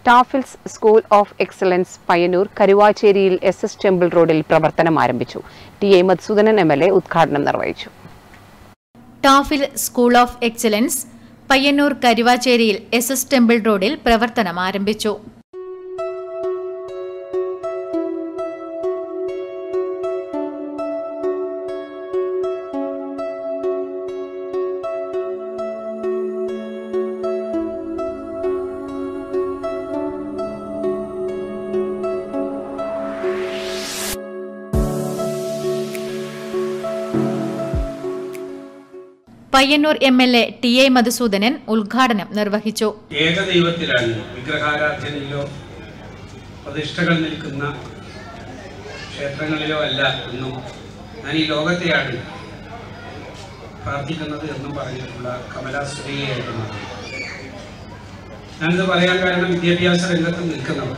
ടാഫിൽസ് school of excellence Payyanur കരുവാച്ചേരിയിൽ S S temple റോഡിൽ പ്രവർത്തനം ആരംഭിച്ചു T A Madhusoodanan M L A ഉദ്ഘാടനം നിർവഹിച്ചു ടാഫിൽ സ്കൂൾ ഓഫ് എക്സലൻസ് പയ്യന്നൂർ കരുവാച്ചേരിയിൽ എസ് എസ് ടെമ്പിൾ റോഡിൽ പ്രവർത്തനം ആരംഭിച്ചു Payyanur M L A T A Madhusoodanan ഉദ്ഘാടനം നിർവഹിച്ചു ഏകദൈവത്തിലാണ് വിഗ്രഹാരാധനയിലോ പ്രതിഷ്ഠകൾ നിൽക്കുന്ന ക്ഷേത്രങ്ങളിലോ അല്ല എന്നും ഞാൻ ഈ ലോകത്തെയാണ് പ്രാർത്ഥിക്കുന്നത് എന്നും പറഞ്ഞിട്ടുള്ള കമലാശ്രീയായിരുന്നു ഞാനിത് പറയാൻ കാരണം വിദ്യാഭ്യാസ രംഗത്ത് നിൽക്കുന്നവർ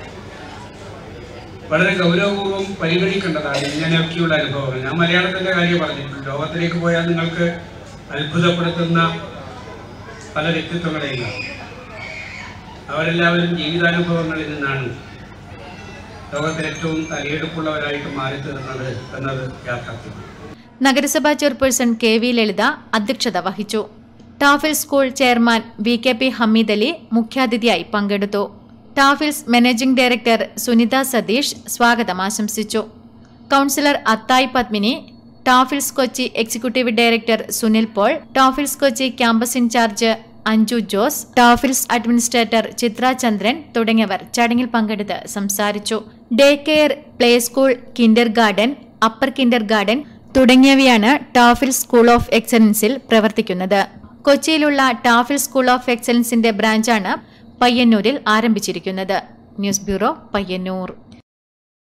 വളരെ ഗൗരവപൂർവ്വം പരിഗണിക്കേണ്ടതാണ് ഇങ്ങനെയൊക്കെയുള്ള അനുഭവങ്ങൾ ഞാൻ മലയാളത്തിന്റെ കാര്യം പറഞ്ഞിട്ടുണ്ട് ലോകത്തിലേക്ക് പോയാൽ നിങ്ങൾക്ക് അത്ഭുതപ്പെടുത്തുന്ന പല വ്യക്തിത്വങ്ങളെയും കാണും. അവരെല്ലാവരും ജീവിതാനുഭവങ്ങളിൽ നിന്നാണ് ലോകത്തിൽ ഏറ്റവും തലയെടുപ്പുള്ളവരായിട്ട് മാറി തീർന്നത് എന്നത് യാഥാർത്ഥ്യമാണ് നഗരസഭാ ചെയർപേഴ്സൺ കെ വി ലളിത അധ്യക്ഷത വഹിച്ചു ടാഫിൽ school chairman V K P Hameed Ali മുഖ്യാതിഥിയായി പങ്കെടുത്തു ടാഫിൽസ് മാനേജിംഗ് ഡയറക്ടർ സുനിത സതീഷ് സ്വാഗതം ആശംസിച്ചു കൗൺസിലർ അത്തായി പത്മിനി ടാഫിൽസ് കൊച്ചി എക്സിക്യൂട്ടീവ് ഡയറക്ടർ സുനിൽ പോൾ ടാഫിൽസ് കൊച്ചി ക്യാമ്പസ് ഇൻചാർജ് അഞ്ജു ജോസ് ടാഫിൽസ് അഡ്മിനിസ്ട്രേറ്റർ ചിത്ര ചന്ദ്രൻ തുടങ്ങിയവർ ചടങ്ങിൽ പങ്കെടുത്ത് സംസാരിച്ചു day care play school kindergarten upper kindergarten തുടങ്ങിയവയാണ് ടാഫിൽ സ്കൂൾ ഓഫ് എക്സലൻസിൽ പ്രവർത്തിക്കുന്നത് കൊച്ചിയിലുള്ള ടാഫിൽ സ്കൂൾ ഓഫ് എക്സലൻസിന്റെ ബ്രാഞ്ചാണ് പയ്യന്നൂരിൽ ആരംഭിച്ചിരിക്കുന്നത് ന്യൂസ് ബ്യൂറോ പയ്യന്നൂർ